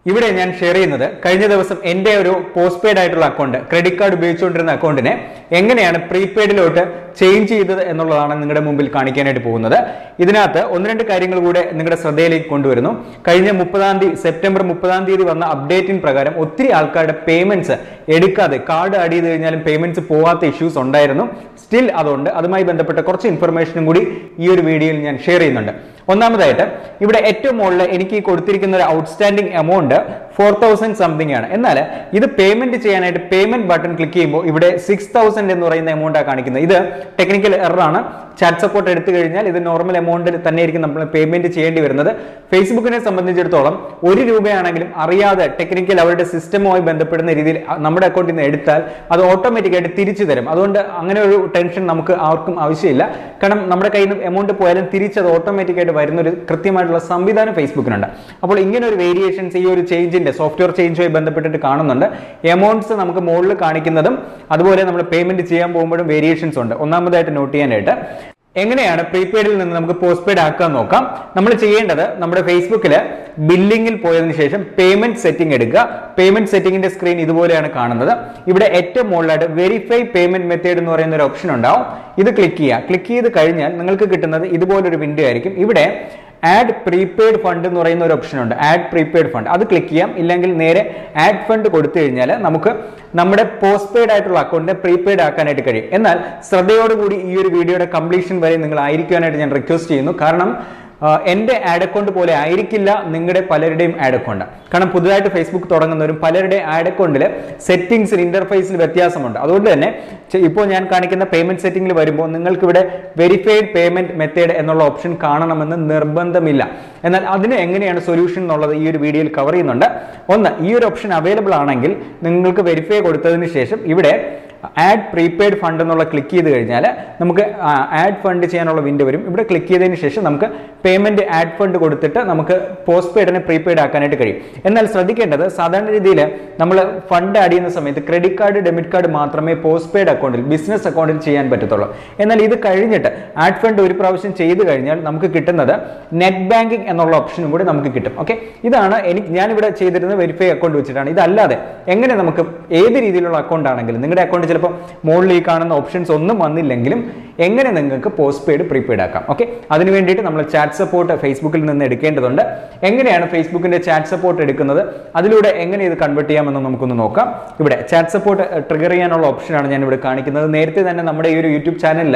ഇവിടെ ഞാൻ ഷെയർ ചെയ്യുന്നത് കഴിഞ്ഞ ദിവസം എൻ്റെ ഒരു പോസ്റ്റ് പെയ്ഡ് ആയിട്ടുള്ള അക്കൗണ്ട് ക്രെഡിറ്റ് കാർഡ് ഉപയോഗിച്ചുകൊണ്ടിരുന്ന അക്കൗണ്ടിനെ എങ്ങനെയാണ് പ്രീപെയ്ഡിലോട്ട് ചേഞ്ച് ചെയ്തത് എന്നുള്ളതാണ് നിങ്ങളുടെ മുമ്പിൽ കാണിക്കാനായിട്ട് പോകുന്നത് ഇതിനകത്ത് ഒന്ന് രണ്ട് കാര്യങ്ങൾ കൂടെ നിങ്ങളുടെ ശ്രദ്ധയിലേക്ക് കൊണ്ടുവരുന്നു കഴിഞ്ഞ മുപ്പതാം തീയതി സെപ്റ്റംബർ മുപ്പതാം തീയതി വന്ന അപ്ഡേറ്റിൻ പ്രകാരം ഒത്തിരി ആൾക്കാരുടെ പേയ്മെന്റ്സ് എടുക്കാതെ കാർഡ് ആഡ് ചെയ്ത് കഴിഞ്ഞാലും പേയ്മെന്റ്സ് പോവാത്ത ഇഷ്യൂസ് ഉണ്ടായിരുന്നു സ്റ്റിൽ അതുകൊണ്ട് അതുമായി ബന്ധപ്പെട്ട കുറച്ച് ഇൻഫർമേഷനും കൂടി ഈ ഒരു വീഡിയോയിൽ ഞാൻ ഷെയർ ചെയ്യുന്നുണ്ട് ഒന്നാമതായിട്ട് ഇവിടെ ഏറ്റവും മുകളിൽ എനിക്ക് ഈ കൊടുത്തിരിക്കുന്ന ഒരു outstanding amount four thousand something ആണ് എന്നാൽ ഇത് പേയ്മെന്റ് ചെയ്യാനായിട്ട് പേയ്മെന്റ് ബട്ടൺ ക്ലിക്ക് ചെയ്യുമ്പോൾ ഇവിടെ സിക്സ് തൗസൻഡ് എന്ന് പറയുന്ന എമൗണ്ടാണ് കാണിക്കുന്നത് ഇത് ടെക്നിക്കൽ എറർ ആണ് ചാറ്റ് സപ്പോർട്ട് എടുത്തു കഴിഞ്ഞാൽ ഇത് നോർമൽ എമൗണ്ടിൽ തന്നെ ആയിരിക്കും നമ്മൾ പേയ്മെന്റ് ചെയ്യേണ്ടി വരുന്നത് ഫേസ്ബുക്കിനെ സംബന്ധിച്ചിടത്തോളം ഒരു രൂപയാണെങ്കിലും അറിയാതെ ടെക്നിക്കൽ അവരുടെ സിസ്റ്റവുമായി ബന്ധപ്പെടുന്ന രീതിയിൽ നമ്മുടെ അക്കൗണ്ടിൽ നിന്ന് എടുത്താൽ അത് ഓട്ടോമാറ്റിക്കായിട്ട് തിരിച്ചു തരും അതുകൊണ്ട് അങ്ങനെ ഒരു ടെൻഷൻ നമുക്ക് ആർക്കും ആവശ്യമില്ല കാരണം നമ്മുടെ കയ്യിൽ നിന്ന് എമൗണ്ട് പോയാലും തിരിച്ചത് ഓട്ടോമാറ്റിക്കായിട്ട് വരുന്ന ഒരു കൃത്യമായിട്ടുള്ള സംവിധാനം ഫേസ്ബുക്കിനുണ്ട് അപ്പോൾ ഇങ്ങനെ ഒരു വേരിയേഷൻസ് ഈ ഒരു ചേഞ്ചിന്റെ സോഫ്റ്റ്വെയർ ചേഞ്ചുമായി ബന്ധപ്പെട്ടിട്ട് കാണുന്നുണ്ട് എമൗണ്ട്സ് നമുക്ക് മുകളിൽ കാണിക്കുന്നതും അതുപോലെ നമ്മൾ പേയ്മെന്റ് ചെയ്യാൻ പോകുമ്പോഴും വേരിയേഷൻസ് ഉണ്ട് ഒന്നാമതായിട്ട് നോട്ട് ചെയ്യാനായിട്ട് എങ്ങനെയാണ് പ്രീപെയ്ഡിൽ നിന്ന് നമുക്ക് പോസ്റ്റ് പെയ്ഡ് ആക്കാൻ നോക്കാം നമ്മൾ ചെയ്യേണ്ടത് നമ്മുടെ ഫേസ്ബുക്കിൽ ബില്ലിങ്ങിൽ പോയതിനു ശേഷം പേയ്മെന്റ് സെറ്റിംഗ് എടുക്കുക പേയ്മെന്റ് സെറ്റിംഗിന്റെ സ്ക്രീൻ ഇതുപോലെയാണ് കാണുന്നത് ഇവിടെ ഏറ്റവും മുകളിലായിട്ട് വെരിഫൈ പേയ്മെന്റ് മെത്തേഡ് എന്ന് പറയുന്ന ഒരു ഓപ്ഷൻ ഉണ്ടാവും ഇത് ക്ലിക്ക് ചെയ്യുക ക്ലിക്ക് ചെയ്ത് കഴിഞ്ഞാൽ നിങ്ങൾക്ക് കിട്ടുന്നത് ഇതുപോലൊരു വിൻഡോ ആയിരിക്കും ഇവിടെ ആഡ് പ്രീപെയ്ഡ് ഫണ്ട് എന്ന് പറയുന്ന ഒരു ഓപ്ഷൻ ഉണ്ട് ആഡ് പ്രീപെയ്ഡ് ഫണ്ട് അത് ക്ലിക്ക് ചെയ്യാം ഇല്ലെങ്കിൽ നേരെ ആഡ് ഫണ്ട് കൊടുത്തു കഴിഞ്ഞാൽ നമുക്ക് നമ്മുടെ പോസ്റ്റ് പെയ്ഡ് ആയിട്ടുള്ള അക്കൗണ്ടിനെ പ്രീപെയ്ഡ് ആക്കാനായിട്ട് കഴിയും എന്നാൽ ശ്രദ്ധയോടുകൂടി ഈ ഒരു വീഡിയോയുടെ കംപ്ലീഷൻ വരെ നിങ്ങൾ ആയിരിക്കാനായിട്ട് ഞാൻ റിക്വസ്റ്റ് ചെയ്യുന്നു കാരണം എൻ്റെ ആഡ് അക്കൗണ്ട് പോലെ ആയിരിക്കില്ല നിങ്ങളുടെ പലരുടെയും ആഡ് അക്കൗണ്ട് കാരണം പുതുതായിട്ട് ഫേസ്ബുക്ക് തുടങ്ങുന്നവരും പലരുടെ ആഡ് അക്കൗണ്ടിൽ സെറ്റിംഗ്സിൽ ഇന്റർഫേസിൽ വ്യത്യാസമുണ്ട് അതുകൊണ്ട് തന്നെ ഇപ്പോൾ ഞാൻ കാണിക്കുന്ന പേയ്മെന്റ് സെറ്റിംഗിൽ വരുമ്പോൾ നിങ്ങൾക്ക് ഇവിടെ വെരിഫൈഡ് പേയ്മെന്റ് മെത്തേഡ് എന്നുള്ള ഓപ്ഷൻ കാണണമെന്ന് നിർബന്ധമില്ല എന്നാൽ അതിന് എങ്ങനെയാണ് സൊല്യൂഷൻ എന്നുള്ളത് ഈ ഒരു വീഡിയോയിൽ കവർ ചെയ്യുന്നുണ്ട് ഒന്ന് ഈ ഒരു ഓപ്ഷൻ അവൈലബിൾ ആണെങ്കിൽ നിങ്ങൾക്ക് വെരിഫൈ കൊടുത്തതിന് ശേഷം ഇവിടെ ആഡ് പ്രീപെയ്ഡ് ഫണ്ട് എന്നുള്ള ക്ലിക്ക് ചെയ്ത് കഴിഞ്ഞാൽ നമുക്ക് ആഡ് ഫണ്ട് ചെയ്യാനുള്ള വിൻഡോ വരും ഇവിടെ ക്ലിക്ക് ചെയ്തതിന് ശേഷം നമുക്ക് പേയ്മെന്റ് ആഡ് ഫണ്ട് കൊടുത്തിട്ട് നമുക്ക് പോസ്റ്റ് പെയ്ഡിനെ പ്രീപെയ്ഡ് ആക്കാനായിട്ട് കഴിയും എന്നാൽ ശ്രദ്ധിക്കേണ്ടത് സാധാരണ രീതിയിൽ നമ്മൾ ഫണ്ട് ആഡ് ചെയ്യുന്ന സമയത്ത് ക്രെഡിറ്റ് കാർഡ് ഡെബിറ്റ് കാർഡ് മാത്രമേ പോസ്റ്റ് പെയ്ഡ് അക്കൗണ്ടിൽ ബിസിനസ് അക്കൗണ്ടിൽ ചെയ്യാൻ പറ്റത്തുള്ളൂ എന്നാൽ ഇത് കഴിഞ്ഞിട്ട് ആഡ് ഫണ്ട് ഒരു പ്രാവശ്യം ചെയ്ത് കഴിഞ്ഞാൽ നമുക്ക് കിട്ടുന്നത് നെറ്റ് ബാങ്കിങ് എന്നുള്ള ഓപ്ഷനും കൂടി നമുക്ക് കിട്ടും ഓക്കെ ഇതാണ് എനിക്ക് ഞാനിവിടെ ചെയ്തിരുന്ന വെരിഫൈ അക്കൗണ്ട് വെച്ചിട്ടാണ് ഇതല്ലാതെ എങ്ങനെ നമുക്ക് ഏത് രീതിയിലുള്ള അക്കൗണ്ട് ആണെങ്കിലും നിങ്ങളുടെ അക്കൗണ്ട് ചിലപ്പോൾ മുകളിൽ ഈ കാണുന്ന ഓപ്ഷൻസ് ഒന്നും വന്നില്ലെങ്കിലും എങ്ങനെ നിങ്ങൾക്ക് പോസ്റ്റ് പെയ്ഡ് പ്രീപെയ്ഡ് ആക്കാം ഓക്കെ അതിന് വേണ്ടിയിട്ട് നമ്മൾ ചാറ്റ് സപ്പോർട്ട് ഫേസ്ബുക്കിൽ നിന്ന് എടുക്കേണ്ടതുണ്ട് എങ്ങനെയാണ് ഫേസ്ബുക്കിന്റെ ചാറ്റ് സപ്പോർട്ട് എടുക്കുന്നത് അതിലൂടെ എങ്ങനെ ഇത് കൺവേർട്ട് ചെയ്യാമെന്ന് നമുക്കൊന്ന് നോക്കാം ഇവിടെ ചാറ്റ് സപ്പോർട്ട് ട്രിഗർ ചെയ്യാനുള്ള ഓപ്ഷനാണ് ഞാൻ ഇവിടെ കാണിക്കുന്നത് നേരത്തെ തന്നെ നമ്മുടെ ഈ ഒരു യൂട്യൂബ് ചാനലിൽ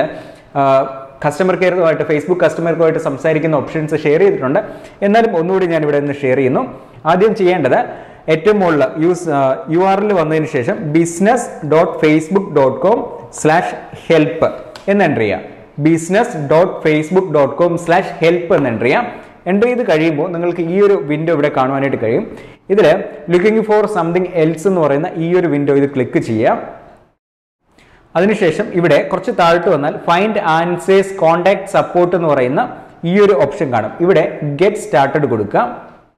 കസ്റ്റമർ കെയറുമായിട്ട് ഫേസ്ബുക്ക് കസ്റ്റമർക്കുമായിട്ട് സംസാരിക്കുന്ന ഓപ്ഷൻസ് ഷെയർ ചെയ്തിട്ടുണ്ട് എന്നാലും ഒന്നുകൂടി ഞാൻ ഇവിടെ നിന്ന് ഷെയർ ചെയ്യുന്നു ആദ്യം ചെയ്യേണ്ടത് ഏറ്റവും മുകളിൽ യൂസ് യു ആറിൽ വന്നതിന് ശേഷം business dot Facebook dot com slash help എന്ന് എൻ്റർ ചെയ്യാം business dot Facebook dot com slash help എന്ന് എൻ്റർ ചെയ്യാം എൻ്റർ ചെയ്ത് കഴിയുമ്പോൾ നിങ്ങൾക്ക് ഈ ഒരു വിൻഡോ ഇവിടെ കാണുവാനായിട്ട് കഴിയും ഇതിൽ ലുക്കിംഗ് ഫോർ സംതിങ് എൽസ് എന്ന് പറയുന്ന ഈ ഒരു വിൻഡോ ഇത് ക്ലിക്ക് ചെയ്യാം അതിനുശേഷം ഇവിടെ കുറച്ച് താഴോട്ട് വന്നാൽ ഫൈൻഡ് ആൻസേഴ്സ് കോണ്ടാക്ട് സപ്പോർട്ട് എന്ന് പറയുന്ന ഈ ഒരു ഓപ്ഷൻ കാണും ഇവിടെ ഗെറ്റ് സ്റ്റാർട്ടഡ് കൊടുക്കാം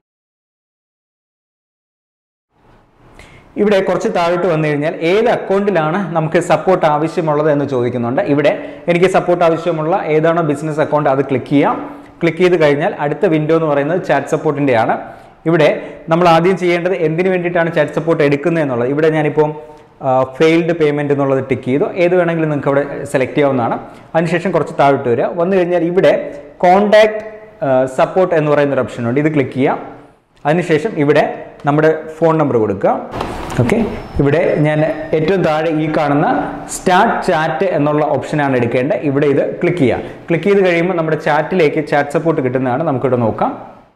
ഇവിടെ കുറച്ച് താഴോട്ട് വന്നു കഴിഞ്ഞാൽ ഏത് അക്കൗണ്ടിലാണ് നമുക്ക് സപ്പോർട്ട് ആവശ്യമുള്ളത് എന്ന് ചോദിക്കുന്നുണ്ട് ഇവിടെ എനിക്ക് സപ്പോർട്ട് ആവശ്യമുള്ള ഏതാണോ ബിസിനസ് അക്കൗണ്ട് അത് ക്ലിക്ക് ചെയ്യാം ക്ലിക്ക് ചെയ്ത് കഴിഞ്ഞാൽ അടുത്ത വിൻഡോ എന്ന് പറയുന്നത് ചാറ്റ് സപ്പോർട്ടിൻ്റെ ആണ് ഇവിടെ നമ്മൾ ആദ്യം ചെയ്യേണ്ടത് എന്തിനു വേണ്ടിയിട്ടാണ് ചാറ്റ് സപ്പോർട്ട് എടുക്കുന്നത് എന്നുള്ളത് ഇവിടെ ഞാനിപ്പോൾ ഫെയിൽഡ് പേയ്മെൻറ്റ് എന്നുള്ളത് ടിക്ക് ചെയ്തു ഏത് വേണമെങ്കിലും നിങ്ങൾക്ക് അവിടെ സെലക്ട് ചെയ്യാവുന്നതാണ് അതിനുശേഷം കുറച്ച് താഴോട്ട് വരിക വന്നു കഴിഞ്ഞാൽ ഇവിടെ കോണ്ടാക്ട് സപ്പോർട്ട് എന്ന് പറയുന്ന ഒരു ഓപ്ഷൻ ഉണ്ട് ഇത് ക്ലിക്ക് ചെയ്യാം അതിനുശേഷം ഇവിടെ നമ്മുടെ ഫോൺ നമ്പർ കൊടുക്കുക ഓക്കെ ഇവിടെ ഞാൻ ഏറ്റവും താഴെ ഈ കാണുന്ന സ്റ്റാർട്ട് ചാറ്റ് എന്നുള്ള ഓപ്ഷനാണ് എടുക്കേണ്ടത് ഇവിടെ ഇത് ക്ലിക്ക് ചെയ്യാം ക്ലിക്ക് ചെയ്ത് കഴിയുമ്പോൾ നമ്മുടെ ചാറ്റിലേക്ക് ചാറ്റ് സപ്പോർട്ട് കിട്ടുന്നതാണ് നമുക്കിവിടെ നോക്കാം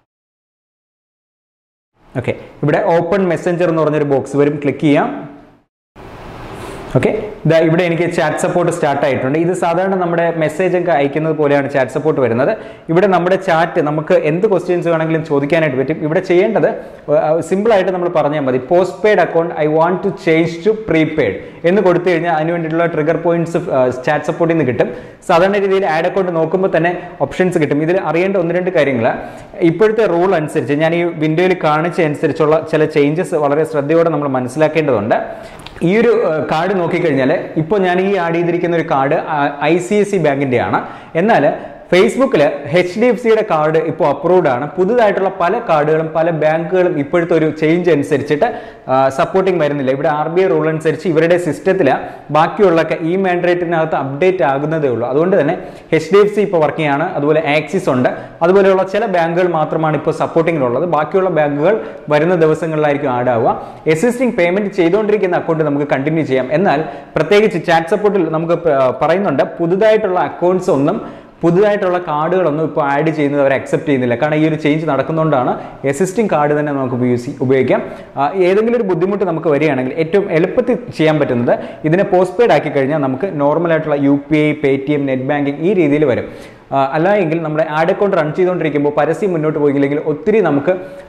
ഓക്കെ ഇവിടെ ഓപ്പൺ മെസ്സഞ്ചർ എന്ന് പറഞ്ഞൊരു ബോക്സ് വരും ക്ലിക്ക് ചെയ്യാം ഓക്കെ ഇതാ ഇവിടെ എനിക്ക് ചാറ്റ് സപ്പോർട്ട് സ്റ്റാർട്ട് ആയിട്ടുണ്ട് ഇത് സാധാരണ നമ്മുടെ മെസ്സേജ് ഒക്കെ അയക്കുന്നത് പോലെയാണ് ചാറ്റ് സപ്പോർട്ട് വരുന്നത് ഇവിടെ നമ്മുടെ ചാറ്റ് നമുക്ക് എന്ത് ക്വസ്റ്റ്യൻസ് വേണമെങ്കിലും ചോദിക്കാനായിട്ട് പറ്റും ഇവിടെ ചെയ്യേണ്ടത് സിമ്പിൾ ആയിട്ട് നമ്മൾ പറഞ്ഞാൽ മതി postpaid account I want to change to prepaid എന്ന് കൊടുത്തു കഴിഞ്ഞാൽ അതിന് വേണ്ടിയിട്ടുള്ള ട്രിഗർ പോയിന്റ്സ് ചാറ്റ് സപ്പോർട്ടിൽ നിന്ന് കിട്ടും സാധാരണ രീതിയിൽ ആഡ് അക്കൗണ്ട് നോക്കുമ്പോൾ തന്നെ ഓപ്ഷൻസ് കിട്ടും ഇതിൽ അറിയേണ്ട ഒന്ന് രണ്ട് കാര്യങ്ങൾ ഇപ്പോഴത്തെ റൂൾ അനുസരിച്ച് ഞാൻ ഈ വിൻഡോയിൽ കാണിച്ച അനുസരിച്ചുള്ള ചില ചേഞ്ചസ് വളരെ ശ്രദ്ധയോടെ നമ്മൾ മനസ്സിലാക്കേണ്ടതുണ്ട് ഈ ഒരു കാർഡ് നോക്കിക്കഴിഞ്ഞാൽ ഇപ്പോൾ ഞാൻ ഈ ആഡ് ചെയ്തിരിക്കുന്ന ഒരു card I C I C ബാങ്കിൻ്റെ ആണ് എന്നാൽ ഫേസ്ബുക്കിൽ എച്ച് ഡി എഫ് സിയുടെ കാർഡ് ഇപ്പോൾ അപ്രൂവ്ഡ് ആണ് പുതുതായിട്ടുള്ള പല കാർഡുകളും പല ബാങ്കുകളും ഇപ്പോഴത്തെ ഒരു ചേഞ്ച് അനുസരിച്ചിട്ട് സപ്പോർട്ടിങ് വരുന്നില്ല ഇവിടെ ആർ ബി ഐ റൂൾ അനുസരിച്ച് ഇവരുടെ സിസ്റ്റത്തിൽ ബാക്കിയുള്ളൊക്കെ ഈ മാൻഡേറ്റിനകത്ത് അപ്ഡേറ്റ് ആകുന്നതേ ഉള്ളൂ അതുകൊണ്ട് തന്നെ എച്ച് ഡി എഫ് സി ഇപ്പോൾ വർക്കിംഗ് ആണ് അതുപോലെ ആക്സിസ് ഉണ്ട് അതുപോലെയുള്ള ചില ബാങ്കുകൾ മാത്രമാണ് ഇപ്പോൾ സപ്പോർട്ടിങ്ങിലുള്ളത് ബാക്കിയുള്ള ബാങ്കുകൾ വരുന്ന ദിവസങ്ങളിലായിരിക്കും ആഡ് ആവുക എസിസ്റ്റിംഗ് പേയ്മെന്റ് ചെയ്തുകൊണ്ടിരിക്കുന്ന അക്കൗണ്ട് നമുക്ക് കണ്ടിന്യൂ ചെയ്യാം എന്നാൽ പ്രത്യേകിച്ച് ചാറ്റ് സപ്പോർട്ടിൽ നമുക്ക് പ- പറയുന്നുണ്ട് പുതുതായിട്ടുള്ള അക്കൗണ്ട്സ് ഒന്നും പുതുതായിട്ടുള്ള കാർഡുകളൊന്നും ഇപ്പോൾ ആഡ് ചെയ്യുന്നത് അവർ അക്സെപ്റ്റ് ചെയ്യുന്നില്ല കാരണം ഈ ഒരു ചേഞ്ച് നടക്കുന്നതുകൊണ്ടാണ് എസിസ്റ്റിംഗ് കാർഡ് തന്നെ നമുക്ക് ഉപയോഗിച്ച് ഉപയോഗിക്കാം ആ, ഏതെങ്കിലും ഒരു ബുദ്ധിമുട്ട് നമുക്ക് വരികയാണെങ്കിൽ ഏറ്റവും എളുപ്പത്തിൽ ചെയ്യാൻ പറ്റുന്നത് ഇതിനെ പോസ്റ്റ് പെയ്ഡ് ആക്കി കഴിഞ്ഞാൽ നമുക്ക് നോർമൽ ആയിട്ടുള്ള U P I Paytm net banking ഈ രീതിയിൽ വരും ആ, അല്ല എങ്കിൽ നമ്മുടെ ആഡ് അക്കൗണ്ട് റൺ ചെയ്തുകൊണ്ടിരിക്കുമ്പോൾ പരസ്യം മുന്നോട്ട് പോയില്ലെങ്കിൽ ഒത്തിരി നമുക്ക്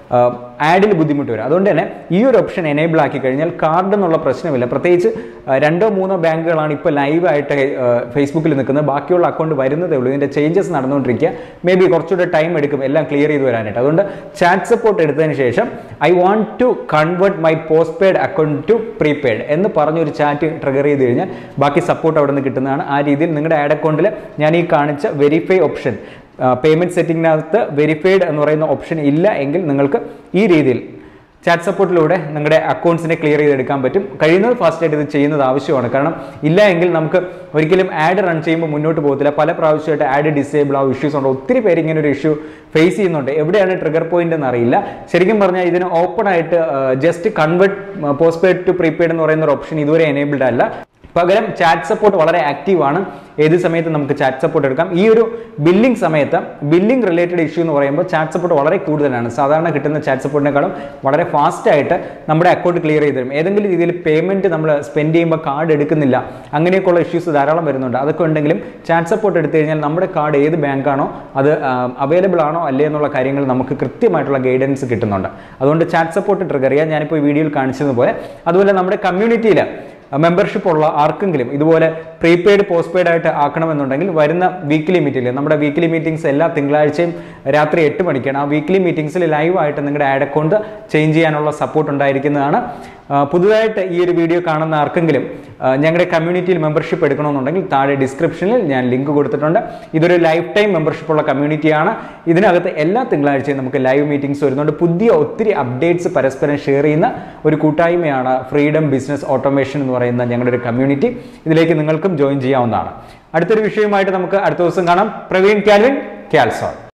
ആഡിൽ ബുദ്ധിമുട്ട് വരും അതുകൊണ്ട് തന്നെ ഈ ഒരു ഓപ്ഷൻ എനേബിൾ ആക്കി കഴിഞ്ഞാൽ കാർഡ് എന്നുള്ള പ്രശ്നമില്ല പ്രത്യേകിച്ച് ആ, രണ്ടോ മൂന്നോ ബാങ്കുകളാണ് ഇപ്പോൾ ലൈവായിട്ട് ഫേസ്ബുക്കിൽ നിൽക്കുന്നത് ബാക്കിയുള്ള അക്കൗണ്ട് വരുന്നതേ ഉള്ളൂ ഇതിൻ്റെ ചേഞ്ചസ് നടന്നുകൊണ്ടിരിക്കുക മേ ബി കുറച്ചുകൂടെ ടൈം എടുക്കും എല്ലാം ക്ലിയർ ചെയ്ത് വരാനായിട്ട് അതുകൊണ്ട് ചാറ്റ് സപ്പോർട്ട് എടുത്തതിന് ശേഷം I want to convert my postpaid account to prepaid എന്ന് പറഞ്ഞൊരു ചാറ്റ് ട്രിഗർ ചെയ്ത് കഴിഞ്ഞാൽ ബാക്കി സപ്പോർട്ട് അവിടെ നിന്ന് കിട്ടുന്നതാണ് ആ രീതിയിൽ നിങ്ങളുടെ ആഡ് അക്കൗണ്ടിൽ ഞാൻ ഈ കാണിച്ച വെരിഫൈ ഓപ്ഷൻ പേയ്മെന്റ് സെറ്റിങ്ങിനകത്ത് വെരിഫൈഡ് എന്ന് പറയുന്ന ഓപ്ഷൻ ഇല്ല എങ്കിൽ നിങ്ങൾക്ക് ഈ രീതിയിൽ ചാറ്റ് സപ്പോർട്ടിലൂടെ നിങ്ങളുടെ അക്കൗണ്ട്സിനെ ക്ലിയർ ചെയ്തെടുക്കാൻ പറ്റും കഴിയുന്നത് ഫാസ്റ്റ് ആയിട്ട് ഇത് ചെയ്യുന്നത് ആവശ്യമാണ് കാരണം ഇല്ല എങ്കിൽ നമുക്ക് ഒരിക്കലും ആഡ് റൺ ചെയ്യുമ്പോൾ മുന്നോട്ട് പോകത്തില്ല പല പ്രാവശ്യമായിട്ട് ആഡ് ഡിസേബിൾ ആവും ഇഷ്യൂസ് ഉണ്ട് ഒത്തിരി പേര് ഇങ്ങനെ ഒരു ഇഷ്യൂ ഫേസ് ചെയ്യുന്നുണ്ട് എവിടെയാണ് ട്രിഗർ പോയിന്റ് എന്ന് അറിയില്ല ശരിക്കും പറഞ്ഞാൽ ഇതിന് ഓപ്പൺ ആയിട്ട് just convert postpaid to prepaid എന്ന് പറയുന്ന ഒരു ഓപ്ഷൻ ഇതുവരെ എനേബിൾഡ് അല്ല പകരം ചാറ്റ് സപ്പോർട്ട് വളരെ ആക്റ്റീവ് ആണ് ഏത് സമയത്ത് നമുക്ക് ചാറ്റ് സപ്പോർട്ട് എടുക്കാം ഈ ഒരു ബില്ലിംഗ് സമയത്ത് ബില്ലിംഗ് റിലേറ്റഡ് ഇഷ്യൂ എന്ന് പറയുമ്പോൾ ചാറ്റ് സപ്പോർട്ട് വളരെ കൂടുതലാണ് സാധാരണ കിട്ടുന്ന ചാറ്റ് സപ്പോർട്ടിനേക്കാളും വളരെ ഫാസ്റ്റ് ആയിട്ട് നമ്മുടെ അക്കൗണ്ട് ക്ലിയർ ചെയ്ത് തരും ഏതെങ്കിലും രീതിയിൽ പേയ്മെന്റ് നമ്മൾ സ്പെൻഡ് ചെയ്യുമ്പോൾ കാർഡ് എടുക്കുന്നില്ല അങ്ങനെയൊക്കെയുള്ള ഇഷ്യൂസ് ധാരാളം വരുന്നുണ്ട് അതൊക്കെ ഉണ്ടെങ്കിലും ചാറ്റ് സപ്പോർട്ട് എടുത്തു കഴിഞ്ഞാൽ നമ്മുടെ കാർഡ് ഏത് ബാങ്കാണോ അത് അവൈലബിൾ ആണോ അല്ലേ എന്നുള്ള കാര്യങ്ങൾ നമുക്ക് കൃത്യമായിട്ടുള്ള ഗൈഡൻസ് കിട്ടുന്നുണ്ട് അതുകൊണ്ട് ചാറ്റ് സപ്പോർട്ട് ട്രിഗർ ചെയ്യാൻ ഞാനിപ്പോൾ ഈ വീഡിയോയിൽ കാണിച്ചതുപോലെ അതുപോലെ നമ്മുടെ കമ്മ്യൂണിറ്റിയിൽ മെമ്പർഷിപ്പ് ഉള്ള ആർക്കെങ്കിലും ഇതുപോലെ പ്രീപെയ്ഡ് പോസ്റ്റ് പെയ്ഡ് ആയിട്ട് ആക്കണമെന്നുണ്ടെങ്കിൽ വരുന്ന വീക്ക്ലി മീറ്റിംഗിൽ നമ്മുടെ വീക്ക്ലി മീറ്റിംഗ്സ് എല്ലാ തിങ്കളാഴ്ചയും രാത്രി എട്ട് മണിക്കാണ് ആ വീക്ക്ലി മീറ്റിംഗ്സിൽ ലൈവായിട്ട് നിങ്ങളുടെ ആഡ് അക്കൗണ്ട് ചേഞ്ച് ചെയ്യാനുള്ള സപ്പോർട്ട് ഉണ്ടായിരിക്കുന്നതാണ് ആ, പുതുതായിട്ട് ഈ ഒരു വീഡിയോ കാണുന്ന ആർക്കെങ്കിലും ആ, ഞങ്ങളുടെ കമ്മ്യൂണിറ്റിയിൽ മെമ്പർഷിപ്പ് എടുക്കണമെന്നുണ്ടെങ്കിൽ താഴെ ഡിസ്ക്രിപ്ഷനിൽ ഞാൻ ലിങ്ക് കൊടുത്തിട്ടുണ്ട് ഇതൊരു ലൈഫ് ടൈം മെമ്പർഷിപ്പ് ഉള്ള കമ്മ്യൂണിറ്റിയാണ് ഇതിനകത്ത് എല്ലാ തിങ്കളാഴ്ചയും നമുക്ക് ലൈവ് മീറ്റിംഗ്സ് വരുന്നുണ്ട് പുതിയ ഒത്തിരി അപ്ഡേറ്റ്സ് പരസ്പരം ഷെയർ ചെയ്യുന്ന ഒരു കൂട്ടായ്മയാണ് ഫ്രീഡം ബിസിനസ് ഓട്ടോമേഷൻ എന്ന് പറയുന്ന ഞങ്ങളുടെ ഒരു കമ്മ്യൂണിറ്റി ഇതിലേക്ക് നിങ്ങൾക്കും ജോയിൻ ചെയ്യാവുന്നതാണ് അടുത്തൊരു വിഷയമായിട്ട് നമുക്ക് അടുത്ത ദിവസം കാണാം പ്രവീൺ കാൽവിൻ ക്യാൽസോൺ